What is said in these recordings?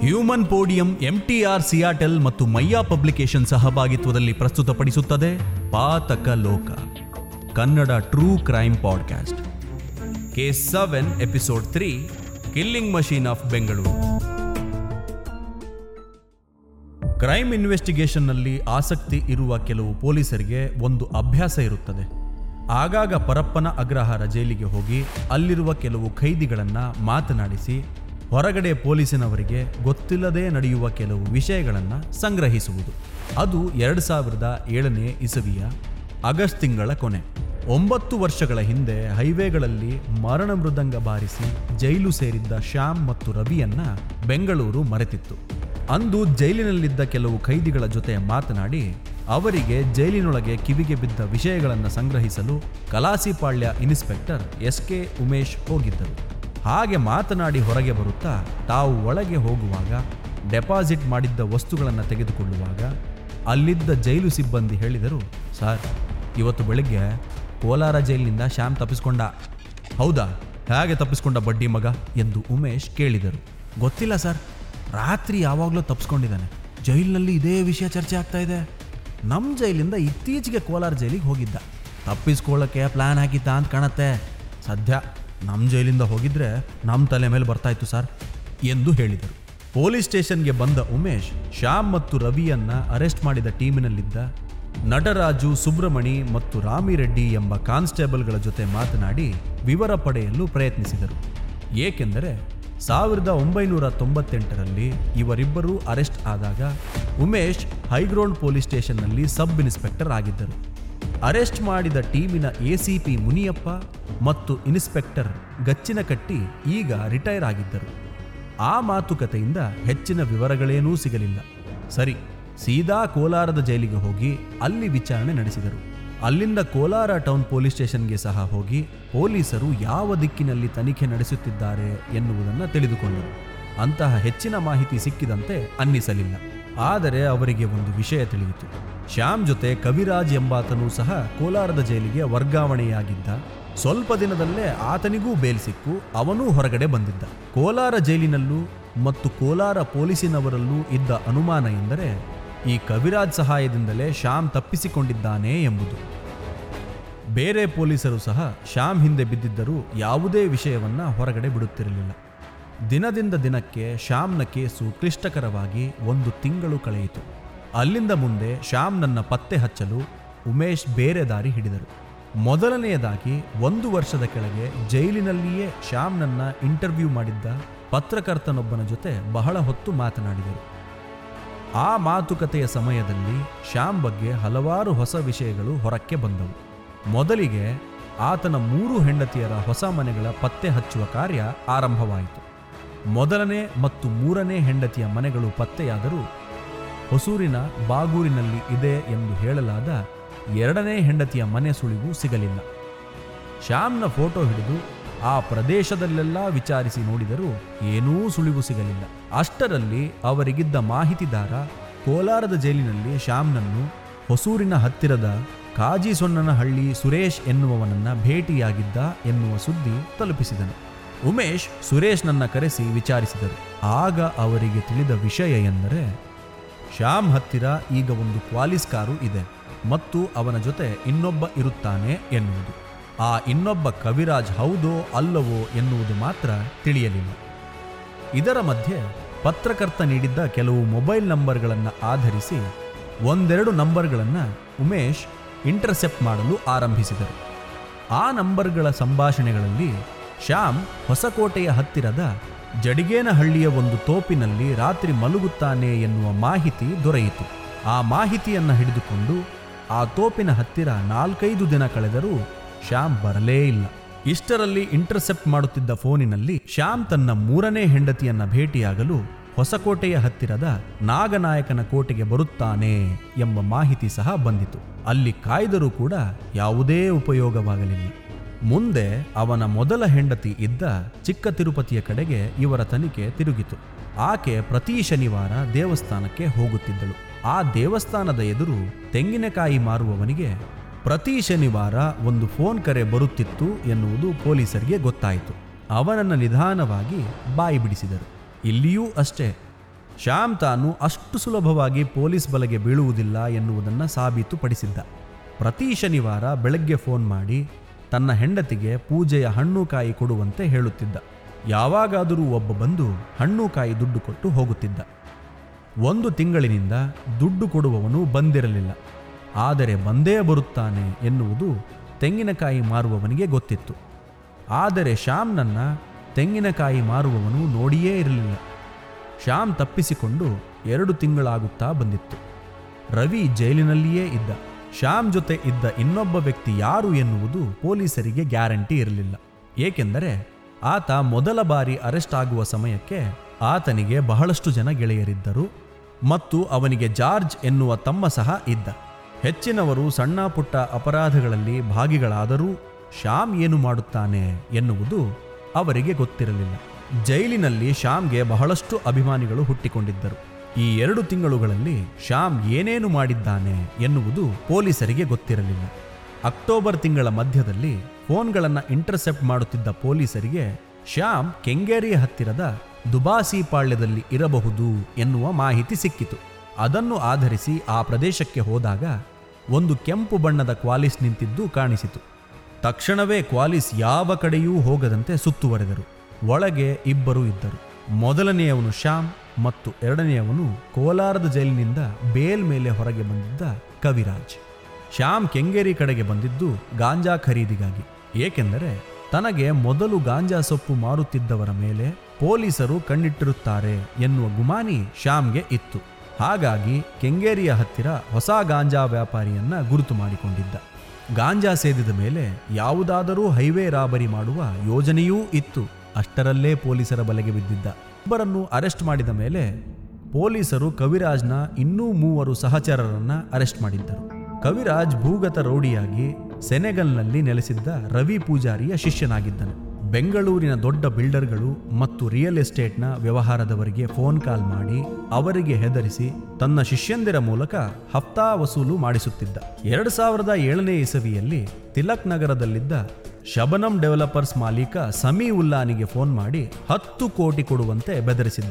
Human podium MTR ಸಿಯಾಟೆಲ್ ಮತ್ತು Mayya publication ಸಹಭಾಗಿತ್ವದಲ್ಲಿ ಪ್ರಸ್ತುತಪಡಿಸುತ್ತದೆ ಪಾತಕ ಲೋಕ Kannada true crime podcast case seven episode three killing machine of Bengaluru crime ಇನ್ವೆಸ್ಟಿಗೇಷನ್ನಲ್ಲಿ ಆಸಕ್ತಿ ಇರುವ ಕೆಲವು ಪೊಲೀಸರಿಗೆ ಒಂದು ಅಭ್ಯಾಸ ಇರುತ್ತದೆ ಆಗಾಗ ಪರಪ್ಪನ ಅಗ್ರಹಾರ ಜೈಲಿಗೆ ಹೋಗಿ ಅಲ್ಲಿರುವ ಕೆಲವು ಖೈದಿಗಳನ್ನು ಮಾತನಾಡಿಸಿ ಹೊರಗಡೆ ಪೊಲೀಸಿನವರಿಗೆ ಗೊತ್ತಿಲ್ಲದೆ ನಡೆಯುವ ಕೆಲವು ವಿಷಯಗಳನ್ನು ಸಂಗ್ರಹಿಸುವುದು ಅದು ಎರಡು ಸಾವಿರದ ಏಳನೇ ಇಸವಿಯ ಆಗಸ್ಟ್ ತಿಂಗಳ ಕೊನೆ ಒಂಬತ್ತು ವರ್ಷಗಳ ಹಿಂದೆ ಹೈವೇಗಳಲ್ಲಿ ಮರಣ ಮೃದಂಗ ಬಾರಿಸಿ ಜೈಲು ಸೇರಿದ್ದ ಶ್ಯಾಮ್ ಮತ್ತು ರವಿಯನ್ನ ಬೆಂಗಳೂರು ಮರೆತಿತ್ತು ಅಂದು ಜೈಲಿನಲ್ಲಿದ್ದ ಕೆಲವು ಖೈದಿಗಳ ಜೊತೆ ಮಾತನಾಡಿ ಅವರಿಗೆ ಜೈಲಿನೊಳಗೆ ಕಿವಿಗೆ ಬಿದ್ದ ವಿಷಯಗಳನ್ನು ಸಂಗ್ರಹಿಸಲು Kalasipalya inspector S K Umesh ಹೋಗಿದ್ದರು ಹಾಗೆ ಮಾತನಾಡಿ ಹೊರಗೆ ಬರುತ್ತಾ ತಾವು ಒಳಗೆ ಹೋಗುವಾಗ ಡೆಪಾಸಿಟ್ ಮಾಡಿದ್ದ ವಸ್ತುಗಳನ್ನು ತೆಗೆದುಕೊಳ್ಳುವಾಗ ಅಲ್ಲಿದ್ದ ಜೈಲು ಸಿಬ್ಬಂದಿ ಹೇಳಿದರು ಸರ್ ಇವತ್ತು ಬೆಳಗ್ಗೆ ಕೋಲಾರ ಜೈಲಿನಿಂದ ಶ್ಯಾಮ್ ತಪ್ಪಿಸ್ಕೊಂಡ ಹೌದಾ ಹೇಗೆ ತಪ್ಪಿಸ್ಕೊಂಡ ಬಡ್ಡಿ ಮಗ ಎಂದು ಉಮೇಶ್ ಕೇಳಿದರು ಗೊತ್ತಿಲ್ಲ ಸರ್ ರಾತ್ರಿ ಯಾವಾಗಲೂ ತಪ್ಪಿಸ್ಕೊಂಡಿದ್ದಾನೆ ಜೈಲಿನಲ್ಲಿ ಇದೇ ವಿಷಯ ಚರ್ಚೆ ಆಗ್ತಾ ಇದೆ ನಮ್ಮ ಜೈಲಿಂದ ಇತ್ತೀಚೆಗೆ ಕೋಲಾರ ಜೈಲಿಗೆ ಹೋಗಿದ್ದ ತಪ್ಪಿಸ್ಕೊಳ್ಳೋಕ್ಕೆ ಪ್ಲ್ಯಾನ್ ಹಾಕಿದ್ದ ಅಂತ ಕಾಣತ್ತೆ ಸದ್ಯ ನಮ್ಮ ಜೈಲಿಂದ ಹೋಗಿದ್ರೆ ನಮ್ಮ ತಲೆ ಮೇಲೆ ಬರ್ತಾ ಇತ್ತು ಸರ್ ಎಂದು ಹೇಳಿದರು ಪೊಲೀಸ್ ಸ್ಟೇಷನ್ಗೆ ಬಂದ ಉಮೇಶ್ ಶ್ಯಾಮ್ ಮತ್ತು ರವಿಯನ್ನ ಅರೆಸ್ಟ್ ಮಾಡಿದ ಟೀಮಿನಲ್ಲಿದ್ದ ನಟರಾಜು ಸುಬ್ರಮಣಿ ಮತ್ತು ರಾಮಿರೆಡ್ಡಿ ಎಂಬ ಕಾನ್ಸ್ಟೇಬಲ್ಗಳ ಜೊತೆ ಮಾತನಾಡಿ ವಿವರ ಪಡೆಯಲು ಪ್ರಯತ್ನಿಸಿದರು ಏಕೆಂದರೆ ಸಾವಿರದ ಒಂಬೈನೂರ ತೊಂಬತ್ತೆಂಟರಲ್ಲಿ ಇವರಿಬ್ಬರೂ ಅರೆಸ್ಟ್ ಆದಾಗ ಉಮೇಶ್ ಹೈಗ್ರೌಂಡ್ ಪೊಲೀಸ್ ಸ್ಟೇಷನ್ನಲ್ಲಿ ಸಬ್ ಇನ್ಸ್ಪೆಕ್ಟರ್ ಆಗಿದ್ದರು ಅರೆಸ್ಟ್ ಮಾಡಿದ ಟೀಮಿನ ಎಸಿಪಿ ಮುನಿಯಪ್ಪ ಮತ್ತು ಇನ್ಸ್ಪೆಕ್ಟರ್ ಗಚ್ಚಿನಕಟ್ಟಿ ಈಗ ರಿಟೈರ್ ಆಗಿದ್ದರು ಆ ಮಾತುಕತೆಯಿಂದ ಹೆಚ್ಚಿನ ವಿವರಗಳೇನೂ ಸಿಗಲಿಲ್ಲ ಸರಿ ಸೀದಾ ಕೋಲಾರದ ಜೈಲಿಗೆ ಹೋಗಿ ಅಲ್ಲಿ ವಿಚಾರಣೆ ನಡೆಸಿದರು ಅಲ್ಲಿಂದ ಕೋಲಾರ ಟೌನ್ ಪೊಲೀಸ್ ಸ್ಟೇಷನ್ಗೆ ಸಹ ಹೋಗಿ ಪೊಲೀಸರು ಯಾವ ದಿಕ್ಕಿನಲ್ಲಿ ತನಿಖೆ ನಡೆಸುತ್ತಿದ್ದಾರೆ ಎನ್ನುವುದನ್ನು ತಿಳಿದುಕೊಂಡರು ಅಂತಹ ಹೆಚ್ಚಿನ ಮಾಹಿತಿ ಸಿಕ್ಕಿದಂತೆ ಅನ್ನಿಸಲಿಲ್ಲ ಆದರೆ ಅವರಿಗೆ ಒಂದು ವಿಷಯ ತಿಳಿಯಿತು ಶ್ಯಾಮ್ ಜೊತೆ ಕವಿರಾಜ್ ಎಂಬಾತನೂ ಸಹ ಕೋಲಾರದ ಜೈಲಿಗೆ ವರ್ಗಾವಣೆಯಾಗಿದ್ದ ಸ್ವಲ್ಪ ದಿನದಲ್ಲೇ ಆತನಿಗೂ ಬೇಲ್ ಸಿಕ್ಕು ಅವನೂ ಹೊರಗಡೆ ಬಂದಿದ್ದ ಕೋಲಾರ ಜೈಲಿನಲ್ಲೂ ಮತ್ತು ಕೋಲಾರ ಪೊಲೀಸಿನವರಲ್ಲೂ ಇದ್ದ ಅನುಮಾನ ಎಂದರೆ ಈ ಕವಿರಾಜ್ ಸಹಾಯದಿಂದಲೇ ಶ್ಯಾಮ್ ತಪ್ಪಿಸಿಕೊಂಡಿದ್ದಾನೆ ಎಂಬುದು ಬೇರೆ ಪೊಲೀಸರು ಸಹ ಶ್ಯಾಮ್ ಹಿಂದೆ ಬಿದ್ದಿದ್ದರೂ ಯಾವುದೇ ವಿಷಯವನ್ನ ಹೊರಗಡೆ ಬಿಡುತ್ತಿರಲಿಲ್ಲ ದಿನದಿಂದ ದಿನಕ್ಕೆ ಶ್ಯಾಮ್ನ ಕೇಸು ಕ್ಲಿಷ್ಟಕರವಾಗಿ ಒಂದು ತಿಂಗಳು ಕಳೆಯಿತು ಅಲ್ಲಿಂದ ಮುಂದೆ ಶ್ಯಾಮ್ನನ್ನ ಪತ್ತೆ ಹಚ್ಚಲು ಉಮೇಶ್ ಬೇರೆ ದಾರಿ ಹಿಡಿದರು ಮೊದಲನೆಯದಾಗಿ ಒಂದು ವರ್ಷದ ಕೆಳಗೆ ಜೈಲಿನಲ್ಲಿಯೇ ಶ್ಯಾಮ್ನನ್ನ ಇಂಟರ್ವ್ಯೂ ಮಾಡಿದ್ದ ಪತ್ರಕರ್ತನೊಬ್ಬನ ಜೊತೆ ಬಹಳ ಹೊತ್ತು ಮಾತನಾಡಿದರು ಆ ಮಾತುಕತೆಯ ಸಮಯದಲ್ಲಿ ಶ್ಯಾಮ್ ಬಗ್ಗೆ ಹಲವಾರು ಹೊಸ ವಿಷಯಗಳು ಹೊರಕ್ಕೆ ಬಂದವು ಮೊದಲಿಗೆ ಆತನ ಮೂರು ಹೆಂಡತಿಯರ ಹೊಸ ಮನೆಗಳ ಪತ್ತೆ ಹಚ್ಚುವ ಕಾರ್ಯ ಆರಂಭವಾಯಿತು ಮೊದಲನೇ ಮತ್ತು ಮೂರನೇ ಹೆಂಡತಿಯ ಮನೆಗಳು ಪತ್ತೆಯಾದರೂ ಹೊಸೂರಿನ ಬಾಗೂರಿನಲ್ಲಿ ಇದೆ ಎಂದು ಹೇಳಲಾದ ಎರಡನೇ ಹೆಂಡತಿಯ ಮನೆ ಸುಳಿವು ಸಿಗಲಿಲ್ಲ ಶ್ಯಾಮ್ನ ಫೋಟೋ ಹಿಡಿದು ಆ ಪ್ರದೇಶದಲ್ಲೆಲ್ಲ ವಿಚಾರಿಸಿ ನೋಡಿದರೂ ಏನೂ ಸುಳಿವು ಸಿಗಲಿಲ್ಲ ಅಷ್ಟರಲ್ಲಿ ಅವರಿಗಿದ್ದ ಮಾಹಿತಿದಾರ ಕೋಲಾರದ ಜೈಲಿನಲ್ಲಿ ಶ್ಯಾಮ್ನನ್ನು ಹೊಸೂರಿನ ಹತ್ತಿರದ ಕಾಜಿಸೊನ್ನನಹಳ್ಳಿ ಸುರೇಶ್ ಎನ್ನುವವನನ್ನ ಭೇಟಿಯಾಗಿದ್ದ ಎನ್ನುವ ಸುದ್ದಿ ತಲುಪಿಸಿದನು ಉಮೇಶ್ ಸುರೇಶ್ನನ್ನ ಕರೆಸಿ ವಿಚಾರಿಸಿದರು ಆಗ ಅವರಿಗೆ ತಿಳಿದ ವಿಷಯ ಎಂದರೆ ಶ್ಯಾಮ್ ಹತ್ತಿರ ಈಗ ಒಂದು ಕ್ವಾಲಿಸ್ ಕಾರು ಇದೆ ಮತ್ತು ಅವನ ಜೊತೆ ಇನ್ನೊಬ್ಬ ಇರುತ್ತಾನೆ ಎನ್ನುವುದು ಆ ಇನ್ನೊಬ್ಬ ಕವಿರಾಜ್ ಹೌದೋ ಅಲ್ಲವೋ ಎನ್ನುವುದು ಮಾತ್ರ ತಿಳಿಯಲಿಲ್ಲ ಇದರ ಮಧ್ಯೆ ಪತ್ರಕರ್ತ ನೀಡಿದ್ದ ಕೆಲವು ಮೊಬೈಲ್ ನಂಬರ್ಗಳನ್ನು ಆಧರಿಸಿ ಒಂದೆರಡು ನಂಬರ್ಗಳನ್ನು ಉಮೇಶ್ ಇಂಟರ್ಸೆಪ್ಟ್ ಮಾಡಲು ಆರಂಭಿಸಿದರು ಆ ನಂಬರ್ಗಳ ಸಂಭಾಷಣೆಗಳಲ್ಲಿ ಶ್ಯಾಮ್ ಹೊಸಕೋಟೆಯ ಹತ್ತಿರದ ಜಡಿಗೇನಹಳ್ಳಿಯ ಒಂದು ತೋಪಿನಲ್ಲಿ ರಾತ್ರಿ ಮಲಗುತ್ತಾನೆ ಎನ್ನುವ ಮಾಹಿತಿ ದೊರೆಯಿತು ಆ ಮಾಹಿತಿಯನ್ನು ಹಿಡಿದುಕೊಂಡು ಆ ತೋಪಿನ ಹತ್ತಿರ ನಾಲ್ಕೈದು ದಿನ ಕಳೆದರೂ ಶ್ಯಾಮ್ ಬರಲೇ ಇಲ್ಲ ಇಷ್ಟರಲ್ಲಿ ಇಂಟರ್ಸೆಪ್ಟ್ ಮಾಡುತ್ತಿದ್ದ ಫೋನಿನಲ್ಲಿ ಶ್ಯಾಮ್ ತನ್ನ ಮೂರನೇ ಹೆಂಡತಿಯನ್ನ ಭೇಟಿಯಾಗಲು ಹೊಸಕೋಟೆಯ ಹತ್ತಿರದ ನಾಗನಾಯಕನ ಕೋಟೆಗೆ ಬರುತ್ತಾನೆ ಎಂಬ ಮಾಹಿತಿ ಸಹ ಬಂದಿತು ಅಲ್ಲಿ ಕಾಯ್ದರೂ ಕೂಡ ಯಾವುದೇ ಉಪಯೋಗವಾಗಲಿಲ್ಲ ಮುಂದೆ ಅವನ ಮೊದಲ ಹೆಂಡತಿ ಇದ್ದ ಚಿಕ್ಕ ತಿರುಪತಿಯ ಕಡೆಗೆ ಇವರ ತನಿಖೆ ತಿರುಗಿತು ಆಕೆ ಪ್ರತಿ ಶನಿವಾರ ದೇವಸ್ಥಾನಕ್ಕೆ ಹೋಗುತ್ತಿದ್ದಳು ಆ ದೇವಸ್ಥಾನದ ಎದುರು ತೆಂಗಿನಕಾಯಿ ಮಾರುವವನಿಗೆ ಪ್ರತಿ ಶನಿವಾರ ಒಂದು ಫೋನ್ ಕರೆ ಬರುತ್ತಿತ್ತು ಎನ್ನುವುದು ಪೊಲೀಸರಿಗೆ ಗೊತ್ತಾಯಿತು ಅವನನ್ನು ನಿಧಾನವಾಗಿ ಬಾಯಿ ಬಿಡಿಸಿದರು ಇಲ್ಲಿಯೂ ಅಷ್ಟೇ ಶ್ಯಾಮ್ ತಾನು ಅಷ್ಟು ಸುಲಭವಾಗಿ ಪೊಲೀಸ್ ಬಲೆಗೆ ಬೀಳುವುದಿಲ್ಲ ಎನ್ನುವುದನ್ನು ಸಾಬೀತುಪಡಿಸಿದ್ದ ಪ್ರತಿ ಶನಿವಾರ ಬೆಳಗ್ಗೆ ಫೋನ್ ಮಾಡಿ ತನ್ನ ಹೆಂಡತಿಗೆ ಪೂಜೆಯ ಹಣ್ಣು ಕಾಯಿ ಕೊಡುವಂತೆ ಹೇಳುತ್ತಿದ್ದ ಯಾವಾಗಾದರೂ ಒಬ್ಬ ಬಂದು ಹಣ್ಣು ಕಾಯಿ ದುಡ್ಡು ಕೊಟ್ಟು ಹೋಗುತ್ತಿದ್ದ ಒಂದು ತಿಂಗಳಿನಿಂದ ದುಡ್ಡು ಕೊಡುವವನು ಬಂದಿರಲಿಲ್ಲ ಆದರೆ ಬಂದೇ ಬರುತ್ತಾನೆ ಎನ್ನುವುದು ತೆಂಗಿನಕಾಯಿ ಮಾರುವವನಿಗೆ ಗೊತ್ತಿತ್ತು ಆದರೆ ಶ್ಯಾಮ್ನನ್ನ ತೆಂಗಿನಕಾಯಿ ಮಾರುವವನು ನೋಡಿಯೇ ಇರಲಿಲ್ಲ ಶ್ಯಾಮ್ ತಪ್ಪಿಸಿಕೊಂಡು ಎರಡು ತಿಂಗಳಾಗುತ್ತಾ ಬಂದಿತ್ತು ರವಿ ಜೈಲಿನಲ್ಲಿಯೇ ಇದ್ದ ಶ್ಯಾಮ್ ಜೊತೆ ಇದ್ದ ಇನ್ನೊಬ್ಬ ವ್ಯಕ್ತಿ ಯಾರು ಎನ್ನುವುದು ಪೊಲೀಸರಿಗೆ ಗ್ಯಾರಂಟಿ ಇರಲಿಲ್ಲ ಏಕೆಂದರೆ ಆತ ಮೊದಲ ಬಾರಿ ಅರೆಸ್ಟ್ ಆಗುವ ಸಮಯಕ್ಕೆ ಆತನಿಗೆ ಬಹಳಷ್ಟು ಜನ ಗೆಳೆಯರಿದ್ದರು ಮತ್ತು ಅವನಿಗೆ ಜಾರ್ಜ್ ಎನ್ನುವ ತಮ್ಮ ಸಹ ಇದ್ದ ಹೆಚ್ಚಿನವರು ಸಣ್ಣ ಪುಟ್ಟ ಅಪರಾಧಗಳಲ್ಲಿ ಭಾಗಿಗಳಾದರೂ ಶ್ಯಾಮ್ ಏನು ಮಾಡುತ್ತಾನೆ ಎನ್ನುವುದು ಅವರಿಗೆ ಗೊತ್ತಿರಲಿಲ್ಲ ಜೈಲಿನಲ್ಲಿ ಶ್ಯಾಮ್ಗೆ ಬಹಳಷ್ಟು ಅಭಿಮಾನಿಗಳು ಹುಟ್ಟಿಕೊಂಡಿದ್ದರು ಈ ಎರಡು ತಿಂಗಳುಗಳಲ್ಲಿ ಶ್ಯಾಮ್ ಏನೇನು ಮಾಡಿದ್ದಾನೆ ಎನ್ನುವುದು ಪೊಲೀಸರಿಗೆ ಗೊತ್ತಿರಲಿಲ್ಲ ಅಕ್ಟೋಬರ್ ತಿಂಗಳ ಮಧ್ಯದಲ್ಲಿ ಫೋನ್ಗಳನ್ನು ಇಂಟರ್ಸೆಪ್ಟ್ ಮಾಡುತ್ತಿದ್ದ ಪೊಲೀಸರಿಗೆ ಶ್ಯಾಮ್ ಕೆಂಗೇರಿಯ ಹತ್ತಿರದ ದುಬಾಸಿ ಪಾಳ್ಯದಲ್ಲಿ ಇರಬಹುದು ಎನ್ನುವ ಮಾಹಿತಿ ಸಿಕ್ಕಿತು ಅದನ್ನು ಆಧರಿಸಿ ಆ ಪ್ರದೇಶಕ್ಕೆ ಹೋದಾಗ ಒಂದು ಕೆಂಪು ಬಣ್ಣದ ಕ್ವಾಲಿಸ್ ನಿಂತಿದ್ದು ಕಾಣಿಸಿತು ತಕ್ಷಣವೇ ಕ್ವಾಲಿಸ್ ಯಾವ ಕಡೆಯೂ ಹೋಗದಂತೆ ಸುತ್ತುವರೆದರು ಒಳಗೆ ಇಬ್ಬರು ಇದ್ದರು ಮೊದಲನೆಯವನು ಶ್ಯಾಮ್ ಮತ್ತು ಎರಡನೆಯವನು ಕೋಲಾರದ ಜೈಲಿನಿಂದ ಬೇಲ್ ಮೇಲೆ ಹೊರಗೆ ಬಂದಿದ್ದ ಕವಿರಾಜ್ ಶ್ಯಾಮ್ ಕೆಂಗೇರಿ ಕಡೆಗೆ ಬಂದಿದ್ದು ಗಾಂಜಾ ಖರೀದಿಗಾಗಿ ಏಕೆಂದರೆ ತನಗೆ ಮೊದಲು ಗಾಂಜಾ ಸೊಪ್ಪು ಮಾರುತ್ತಿದ್ದವರ ಮೇಲೆ ಪೊಲೀಸರು ಕಣ್ಣಿಟ್ಟಿರುತ್ತಾರೆ ಎನ್ನುವ ಗುಮಾನಿ ಶ್ಯಾಮ್ಗೆ ಇತ್ತು ಹಾಗಾಗಿ ಕೆಂಗೇರಿಯ ಹತ್ತಿರ ಹೊಸ ಗಾಂಜಾ ವ್ಯಾಪಾರಿಯನ್ನ ಗುರುತು ಮಾಡಿಕೊಂಡಿದ್ದ ಗಾಂಜಾ ಸೇದಿದ ಮೇಲೆ ಯಾವುದಾದರೂ ಹೈವೇ ರಾಬರಿ ಮಾಡುವ ಯೋಜನೆಯೂ ಇತ್ತು ಅಷ್ಟರಲ್ಲೇ ಪೊಲೀಸರ ಬಲೆಗೆ ಬಿದ್ದಿದ್ದ ಇಬ್ಬರನ್ನು ಅರೆಸ್ಟ್ ಮಾಡಿದ ಮೇಲೆ ಪೊಲೀಸರು ಕವಿರಾಜ್ನ ಇನ್ನೂ ಮೂವರು ಸಹಚರರನ್ನ ಅರೆಸ್ಟ್ ಮಾಡಿದ್ದರು ಕವಿರಾಜ್ ಭೂಗತ ರೌಡಿಯಾಗಿ ಸೆನೆಗಲ್ನಲ್ಲಿ ನೆಲೆಸಿದ್ದ ರವಿ ಪೂಜಾರಿಯ ಶಿಷ್ಯನಾಗಿದ್ದನು ಬೆಂಗಳೂರಿನ ದೊಡ್ಡ ಬಿಲ್ಡರ್ಗಳು ಮತ್ತು ರಿಯಲ್ ಎಸ್ಟೇಟ್ನ ವ್ಯವಹಾರದವರಿಗೆ ಫೋನ್ ಕಾಲ್ ಮಾಡಿ ಅವರಿಗೆ ಹೆದರಿಸಿ ತನ್ನ ಶಿಷ್ಯಂದಿರ ಮೂಲಕ ಹಫ್ತಾ ವಸೂಲು ಮಾಡಿಸುತ್ತಿದ್ದ ಎರಡು ಸಾವಿರದ ಏಳನೇ ಇಸವಿಯಲ್ಲಿ ತಿಲಕ್ ನಗರದಲ್ಲಿದ್ದ ಶಬನಂ ಡೆವಲಪರ್ಸ್ ಮಾಲೀಕ ಸಮೀ ಉಲ್ಲಾನಿಗೆ ಫೋನ್ ಮಾಡಿ ಹತ್ತು ಕೋಟಿ ಕೊಡುವಂತೆ ಬೆದರಿಸಿದ್ದ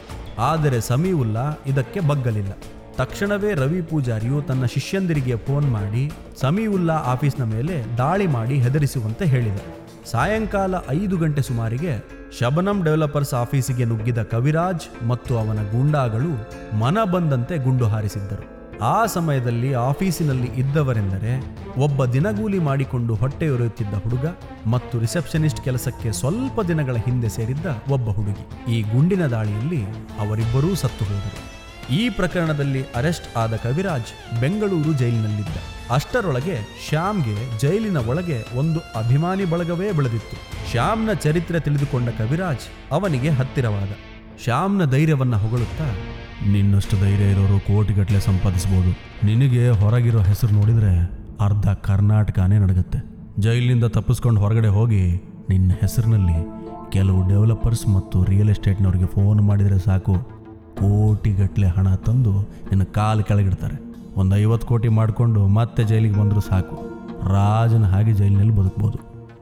ಆದರೆ ಸಮೀವುಲ್ಲಾ ಇದಕ್ಕೆ ಬಗ್ಗಲಿಲ್ಲ ತಕ್ಷಣವೇ ರವಿ ಪೂಜಾರಿಯು ತನ್ನ ಶಿಷ್ಯಂದಿರಿಗೆ ಫೋನ್ ಮಾಡಿ ಸಮೀವುಲ್ಲಾ ಆಫೀಸ್ನ ಮೇಲೆ ದಾಳಿ ಮಾಡಿ ಹೆದರಿಸುವಂತೆ ಹೇಳಿದ ಸಾಯಂಕಾಲ ಐದು ಗಂಟೆ ಸುಮಾರಿಗೆ ಶಬನಂ ಡೆವಲಪರ್ಸ್ ಆಫೀಸಿಗೆ ನುಗ್ಗಿದ ಕವಿರಾಜ್ ಮತ್ತು ಅವನ ಗೂಂಡಾಗಳು ಮನ ಬಂದಂತೆ ಗುಂಡು ಹಾರಿಸಿದ್ದರು ಆ ಸಮಯದಲ್ಲಿ ಆಫೀಸಿನಲ್ಲಿ ಇದ್ದವರೆಂದರೆ ಒಬ್ಬ ದಿನಗೂಲಿ ಮಾಡಿಕೊಂಡು ಹೊಟ್ಟೆಯೊರೆಯುತ್ತಿದ್ದ ಹುಡುಗ ಮತ್ತು ರಿಸೆಪ್ಷನಿಸ್ಟ್ ಕೆಲಸಕ್ಕೆ ಸ್ವಲ್ಪ ದಿನಗಳ ಹಿಂದೆ ಸೇರಿದ್ದ ಒಬ್ಬ ಹುಡುಗಿ ಈ ಗುಂಡಿನ ದಾಳಿಯಲ್ಲಿ ಅವರಿಬ್ಬರೂ ಸತ್ತು ಹೋದರು ಈ ಪ್ರಕರಣದಲ್ಲಿ ಅರೆಸ್ಟ್ ಆದ ಕವಿರಾಜ್ ಬೆಂಗಳೂರು ಜೈಲಿನಲ್ಲಿದ್ದ ಅಷ್ಟರೊಳಗೆ ಶ್ಯಾಮ್ಗೆ ಜೈಲಿನ ಒಳಗೆ ಒಂದು ಅಭಿಮಾನಿ ಬಳಗವೇ ಬೆಳೆದಿತ್ತು ಶ್ಯಾಮ್ನ ಚರಿತ್ರೆ ತಿಳಿದುಕೊಂಡ ಕವಿರಾಜ್ ಅವನಿಗೆ ಹತ್ತಿರವಾದ ಶ್ಯಾಮ್ನ ಧೈರ್ಯವನ್ನ ಹೊಗಳುತ್ತಾ ನಿನ್ನಷ್ಟು ಧೈರ್ಯ ಇರೋರು ಕೋಟಿಗಟ್ಟಲೆ ಸಂಪಾದಿಸ್ಬೋದು ನಿನಗೆ ಹೊರಗಿರೋ ಹೆಸರು ನೋಡಿದ್ರೆ ಅರ್ಧ ಕರ್ನಾಟಕನೇ ನಡಗತ್ತೆ ಜೈಲಿನಿಂದ ತಪ್ಪಿಸ್ಕೊಂಡು ಹೊರಗಡೆ ಹೋಗಿ ನಿನ್ನ ಹೆಸರಿನಲ್ಲಿ ಕೆಲವು ಡೆವಲಪರ್ಸ್ ಮತ್ತು ರಿಯಲ್ ಎಸ್ಟೇಟ್ನವ್ರಿಗೆ ಫೋನ್ ಮಾಡಿದರೆ ಸಾಕು ಕೋಟಿಗಟ್ಟಲೆ ಹಣ ತಂದು ನಿನ್ನ ಕಾಲು ಕೆಳಗಿಡ್ತಾರೆ ಒಂದು ಐವತ್ತು ಕೋಟಿ ಮಾಡಿಕೊಂಡು ಮತ್ತೆ ಜೈಲಿಗೆ ಬಂದರೂ ಸಾಕು ರಾಜನ ಹಾಗೆ ಜೈಲಿನಲ್ಲಿ ಬದುಕ್ಬೋದು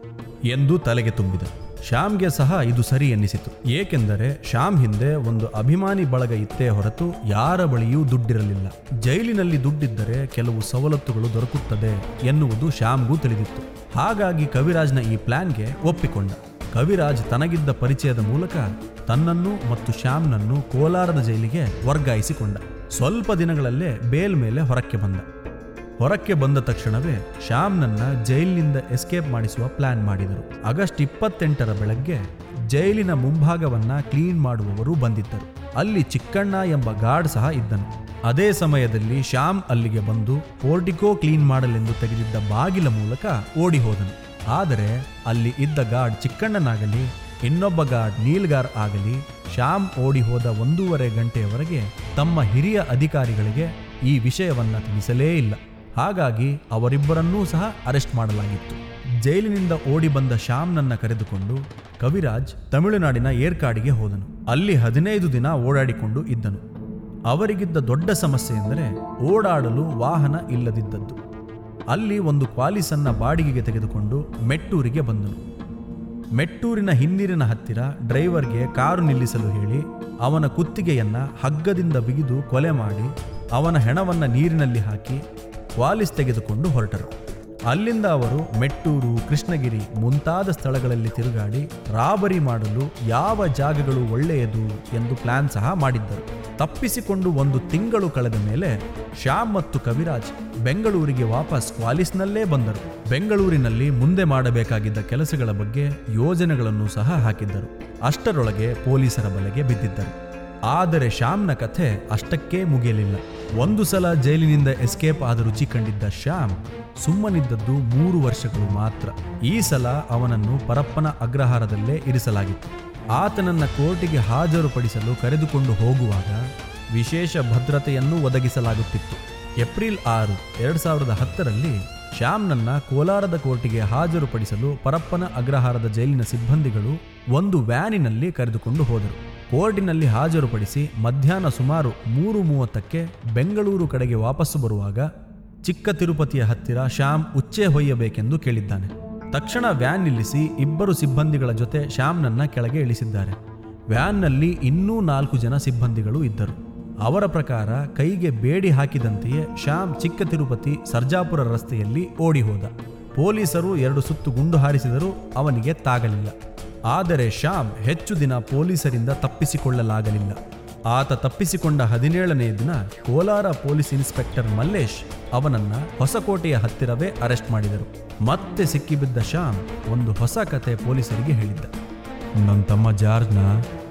ಎಂದು ತಲೆಗೆ ತುಂಬಿದ ಶ್ಯಾಮ್ಗೆ ಸಹ ಇದು ಸರಿ ಎನ್ನಿಸಿತು ಏಕೆಂದರೆ ಶ್ಯಾಮ್ ಹಿಂದೆ ಒಂದು ಅಭಿಮಾನಿ ಬಳಗ ಇತ್ತೇ ಹೊರತು ಯಾರ ಬಳಿಯೂ ದುಡ್ಡಿರಲಿಲ್ಲ ಜೈಲಿನಲ್ಲಿ ದುಡ್ಡಿದ್ದರೆ ಕೆಲವು ಸವಲತ್ತುಗಳು ದೊರಕುತ್ತದೆ ಎನ್ನುವುದು ಶ್ಯಾಮ್ಗೂ ತಿಳಿದಿತ್ತು ಹಾಗಾಗಿ ಕವಿರಾಜ್ನ ಈ ಪ್ಲಾನ್ಗೆ ಒಪ್ಪಿಕೊಂಡ ಕವಿರಾಜ್ ತನಗಿದ್ದ ಪರಿಚಯದ ಮೂಲಕ ತನ್ನನ್ನು ಮತ್ತು ಶ್ಯಾಮ್ನನ್ನು ಕೋಲಾರದ ಜೈಲಿಗೆ ವರ್ಗಾಯಿಸಿಕೊಂಡ ಸ್ವಲ್ಪ ದಿನಗಳಲ್ಲೇ ಬೇಲ್ ಮೇಲೆ ಹೊರಕ್ಕೆ ಬಂದ ಹೊರಕ್ಕೆ ಬಂದ ತಕ್ಷಣವೇ ಶ್ಯಾಮ್ನನ್ನ ಜೈಲಿನಿಂದ ಎಸ್ಕೇಪ್ ಮಾಡಿಸುವ ಪ್ಲಾನ್ ಮಾಡಿದರು ಆಗಸ್ಟ್ ಇಪ್ಪತ್ತೆಂಟರ ಬೆಳಗ್ಗೆ ಜೈಲಿನ ಮುಂಭಾಗವನ್ನ ಕ್ಲೀನ್ ಮಾಡುವವರು ಬಂದಿದ್ದರು ಅಲ್ಲಿ ಚಿಕ್ಕಣ್ಣ ಎಂಬ ಗಾರ್ಡ್ ಸಹ ಇದ್ದನು ಅದೇ ಸಮಯದಲ್ಲಿ ಶ್ಯಾಮ್ ಅಲ್ಲಿಗೆ ಬಂದು ಪೋರ್ಟಿಕೋ ಕ್ಲೀನ್ ಮಾಡಲೆಂದು ತೆಗೆದಿದ್ದ ಬಾಗಿಲ ಮೂಲಕ ಓಡಿ ಹೋದನು ಆದರೆ ಅಲ್ಲಿ ಇದ್ದ ಗಾರ್ಡ್ ಚಿಕ್ಕಣ್ಣನಾಗಲಿ ಇನ್ನೊಬ್ಬ ಗಾರ್ಡ್ ನೀಲ್ಗಾರ್ ಆಗಲಿ ಶ್ಯಾಮ್ ಓಡಿ ಹೋದ ಒಂದೂವರೆ ಗಂಟೆಯವರೆಗೆ ತಮ್ಮ ಹಿರಿಯ ಅಧಿಕಾರಿಗಳಿಗೆ ಈ ವಿಷಯವನ್ನ ತಿಳಿಸಲೇ ಇಲ್ಲ ಹಾಗಾಗಿ ಅವರಿಬ್ಬರನ್ನೂ ಸಹ ಅರೆಸ್ಟ್ ಮಾಡಲಾಗಿತ್ತು ಜೈಲಿನಿಂದ ಓಡಿ ಬಂದ ಶ್ಯಾಮ್ನನ್ನ ಕರೆದುಕೊಂಡು ಕವಿರಾಜ್ ತಮಿಳುನಾಡಿನ ಏರ್ಕಾಡಿಗೆ ಹೋದನು ಅಲ್ಲಿ ಹದಿನೈದು ದಿನ ಓಡಾಡಿಕೊಂಡು ಇದ್ದನು ಅವರಿಗಿದ್ದ ದೊಡ್ಡ ಸಮಸ್ಯೆ ಎಂದರೆ ಓಡಾಡಲು ವಾಹನ ಇಲ್ಲದಿದ್ದದ್ದು ಅಲ್ಲಿ ಒಂದು ಕ್ವಾಲಿಸನ್ನ ಬಾಡಿಗೆಗೆ ತೆಗೆದುಕೊಂಡು ಮೆಟ್ಟೂರಿಗೆ ಬಂದನು ಮೆಟ್ಟೂರಿನ ಹಿನ್ನೀರಿನ ಹತ್ತಿರ ಡ್ರೈವರ್ಗೆ ಕಾರು ನಿಲ್ಲಿಸಲು ಹೇಳಿ ಅವನ ಕುತ್ತಿಗೆಯನ್ನ ಹಗ್ಗದಿಂದ ಬಿಗಿದು ಕೊಲೆ ಮಾಡಿ ಅವನ ಹೆಣವನ್ನ ನೀರಿನಲ್ಲಿ ಹಾಕಿ ವಾಲಿಸ್ ತೆಗೆದುಕೊಂಡು ಹೊರಟರು ಅಲ್ಲಿಂದ ಅವರು ಮೆಟ್ಟೂರು ಕೃಷ್ಣಗಿರಿ ಮುಂತಾದ ಸ್ಥಳಗಳಲ್ಲಿ ತಿರುಗಾಡಿ ರಾಬರಿ ಮಾಡಲು ಯಾವ ಜಾಗಗಳು ಒಳ್ಳೆಯದು ಎಂದು ಪ್ಲಾನ್ ಸಹ ಮಾಡಿದ್ದರು ತಪ್ಪಿಸಿಕೊಂಡು ಒಂದು ತಿಂಗಳು ಕಳೆದ ಮೇಲೆ ಶ್ಯಾಮ್ ಮತ್ತು ಕವಿರಾಜ್ ಬೆಂಗಳೂರಿಗೆ ವಾಪಸ್ ವಾಲಿಸ್ನಲ್ಲೇ ಬಂದರು ಬೆಂಗಳೂರಿನಲ್ಲಿ ಮುಂದೆ ಮಾಡಬೇಕಾಗಿದ್ದ ಕೆಲಸಗಳ ಬಗ್ಗೆ ಯೋಜನೆಗಳನ್ನು ಸಹ ಹಾಕಿದ್ದರು ಅಷ್ಟರೊಳಗೆ ಪೊಲೀಸರ ಬಲೆಗೆ ಬಿದ್ದಿದ್ದರು ಆದರೆ ಶ್ಯಾಮ್ನ ಕಥೆ ಅಷ್ಟಕ್ಕೇ ಮುಗಿಯಲಿಲ್ಲ ಒಂದು ಸಲ ಜೈಲಿನಿಂದ ಎಸ್ಕೇಪ್ ಆದ ರುಚಿ ಕಂಡಿದ್ದ ಶ್ಯಾಮ್ ಸುಮ್ಮನಿದ್ದದ್ದು ಮೂರು ವರ್ಷಗಳು ಮಾತ್ರ ಈ ಸಲ ಅವನನ್ನು ಪರಪ್ಪನ ಅಗ್ರಹಾರದಲ್ಲೇ ಇರಿಸಲಾಗಿತ್ತು ಆತನನ್ನ ಕೋರ್ಟಿಗೆ ಹಾಜರುಪಡಿಸಲು ಕರೆದುಕೊಂಡು ಹೋಗುವಾಗ ವಿಶೇಷ ಭದ್ರತೆಯನ್ನು ಒದಗಿಸಲಾಗುತ್ತಿತ್ತು ಏಪ್ರಿಲ್ ಆರು ಎರಡು ಸಾವಿರದ ಹತ್ತರಲ್ಲಿ ಶ್ಯಾಮ್ನನ್ನ ಕೋಲಾರದ ಕೋರ್ಟಿಗೆ ಹಾಜರುಪಡಿಸಲು ಪರಪ್ಪನ ಅಗ್ರಹಾರದ ಜೈಲಿನ ಸಿಬ್ಬಂದಿಗಳು ಒಂದು ವ್ಯಾನಿನಲ್ಲಿ ಕರೆದುಕೊಂಡು ಹೋದರು ಕೋರ್ಟಿನಲ್ಲಿ ಹಾಜರುಪಡಿಸಿ ಮಧ್ಯಾಹ್ನ ಸುಮಾರು ಮೂರು ಮೂವತ್ತಕ್ಕೆ ಬೆಂಗಳೂರು ಕಡೆಗೆ ವಾಪಸ್ಸು ಬರುವಾಗ ಚಿಕ್ಕ ತಿರುಪತಿಯ ಹತ್ತಿರ ಶ್ಯಾಮ್ ಉಚ್ಚೆ ಹೊಯ್ಯಬೇಕೆಂದು ಕೇಳಿದ್ದಾನೆ ತಕ್ಷಣ ವ್ಯಾನ್ ನಿಲ್ಲಿಸಿ ಇಬ್ಬರು ಸಿಬ್ಬಂದಿಗಳ ಜೊತೆ ಶ್ಯಾಮ್ನನ್ನ ಕೆಳಗೆ ಇಳಿಸಿದ್ದಾರೆ ವ್ಯಾನ್ನಲ್ಲಿ ಇನ್ನೂ ನಾಲ್ಕು ಜನ ಸಿಬ್ಬಂದಿಗಳು ಇದ್ದರು ಅವರ ಪ್ರಕಾರ ಕೈಗೆ ಬೇಡಿ ಹಾಕಿದಂತೆಯೇ ಶ್ಯಾಮ್ ಚಿಕ್ಕ ತಿರುಪತಿ ಸರ್ಜಾಪುರ ರಸ್ತೆಯಲ್ಲಿ ಓಡಿ ಹೋದ ಪೊಲೀಸರು ಎರಡು ಸುತ್ತು ಗುಂಡು ಹಾರಿಸಿದರೂ ಅವನಿಗೆ ತಾಗಲಿಲ್ಲ ಆದರೆ ಶ್ಯಾಮ್ ಹೆಚ್ಚು ದಿನ ಪೊಲೀಸರಿಂದ ತಪ್ಪಿಸಿಕೊಳ್ಳಲಾಗಲಿಲ್ಲ ಆತ ತಪ್ಪಿಸಿಕೊಂಡ ಹದಿನೇಳನೇ ದಿನ ಕೋಲಾರ ಪೊಲೀಸ್ ಇನ್ಸ್ಪೆಕ್ಟರ್ ಮಲ್ಲೇಶ್ ಅವನನ್ನ ಹೊಸಕೋಟೆಯ ಹತ್ತಿರವೇ ಅರೆಸ್ಟ್ ಮಾಡಿದರು ಮತ್ತೆ ಸಿಕ್ಕಿಬಿದ್ದ ಶ್ಯಾಮ್ ಒಂದು ಹೊಸ ಕತೆ ಪೊಲೀಸರಿಗೆ ಹೇಳಿದ್ದ ನನ್ನ ತಮ್ಮ ಜಾರ್ಜ್ನ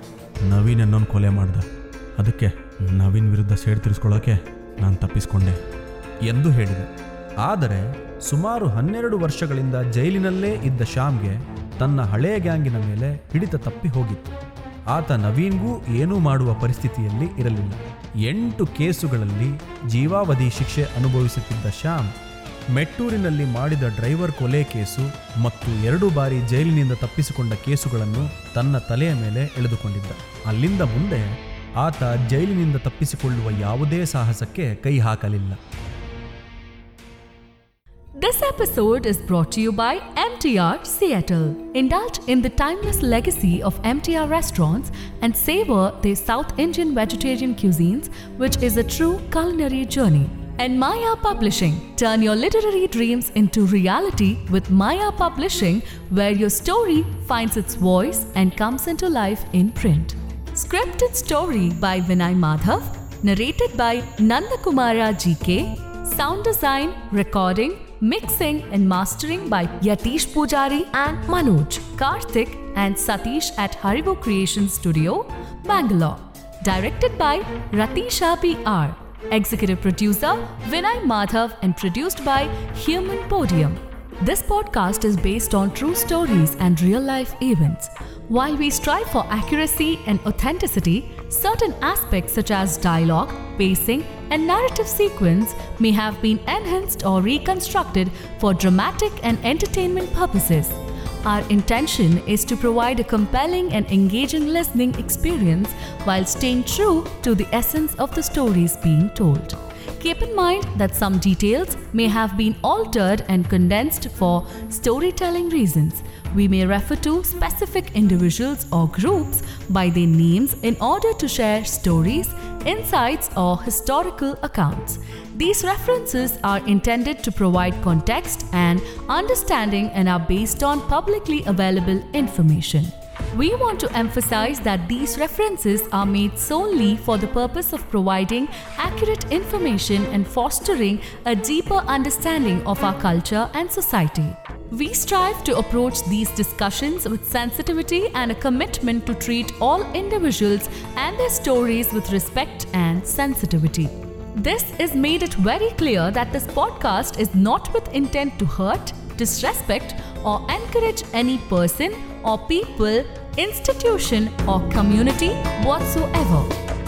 ನವೀನ್ ಅನ್ನೋನ್ ಕೊಲೆ ಮಾಡ್ದ ಅದಕ್ಕೆ ನವೀನ್ ವಿರುದ್ಧ ಸೇಡ್ ತೀರಿಸ್ಕೊಳ್ಳೋಕೆ ನಾನು ತಪ್ಪಿಸ್ಕೊಂಡೆ ಎಂದು ಹೇಳಿದೆ ಆದರೆ ಸುಮಾರು ಹನ್ನೆರಡು ವರ್ಷಗಳಿಂದ ಜೈಲಿನಲ್ಲೇ ಇದ್ದ ಶ್ಯಾಮ್ಗೆ ತನ್ನ ಹಳೆಯ ಗ್ಯಾಂಗಿನ ಮೇಲೆ ಹಿಡಿತ ತಪ್ಪಿ ಹೋಗಿತ್ತು ಆತ ನವೀನ್ಗೂ ಏನೂ ಮಾಡುವ ಪರಿಸ್ಥಿತಿಯಲ್ಲಿ ಇರಲಿಲ್ಲ ಎಂಟು ಕೇಸುಗಳಲ್ಲಿ ಜೀವಾವಧಿ ಶಿಕ್ಷೆ ಅನುಭವಿಸುತ್ತಿದ್ದ ಶ್ಯಾಮ್ ಮೆಟ್ಟೂರಿನಲ್ಲಿ ಮಾಡಿದ ಡ್ರೈವರ್ ಕೊಲೆ ಕೇಸು ಮತ್ತು ಎರಡು ಬಾರಿ ಜೈಲಿನಿಂದ ತಪ್ಪಿಸಿಕೊಂಡ ಕೇಸುಗಳನ್ನು ತನ್ನ ತಲೆಯ ಮೇಲೆ ಎಳೆದುಕೊಂಡಿದ್ದ ಅಲ್ಲಿಂದ ಮುಂದೆ ಆತ ಜೈಲಿನಿಂದ ತಪ್ಪಿಸಿಕೊಳ್ಳುವ ಯಾವುದೇ ಸಾಹಸಕ್ಕೆ ಕೈ ಹಾಕಲಿಲ್ಲ This episode is brought to you by MTR Seattle. Indulge in the timeless legacy of MTR restaurants and savor their South Indian vegetarian cuisines, which is a true culinary journey. And Maya Publishing. Turn your literary dreams into reality with Maya Publishing, where your story finds its voice and comes into life in print. Scripted story by Vinay Madhav, narrated by Nandakumara GK, sound design, recording, mixing, and mastering by Yatish Pujari and Manoj, Karthik, and Satish at Haribo Creation Studio, Bangalore. Directed by Ratisha PR. Executive producer Vinay Madhav and produced by Human Podium. This podcast is based on true stories and real life events. While we strive for accuracy and authenticity, certain aspects such as dialogue, pacing, and narrative sequence may have been enhanced or reconstructed for dramatic and entertainment purposes. Our intention is to provide a compelling and engaging listening experience while staying true to the essence of the stories being told. Keep in mind that some details may have been altered and condensed for storytelling reasons. We may refer to specific individuals or groups by their names in order to share stories, insights, or historical accounts. These references are intended to provide context and understanding and are based on publicly available information. We want to emphasize that these references are made solely for the purpose of providing accurate information and fostering a deeper understanding of our culture and society. We strive to approach these discussions with sensitivity and a commitment to treat all individuals and their stories with respect and sensitivity. This is made it very clear that this podcast is not with intent to hurt, disrespect, or encourage any person or people, institution, or community whatsoever.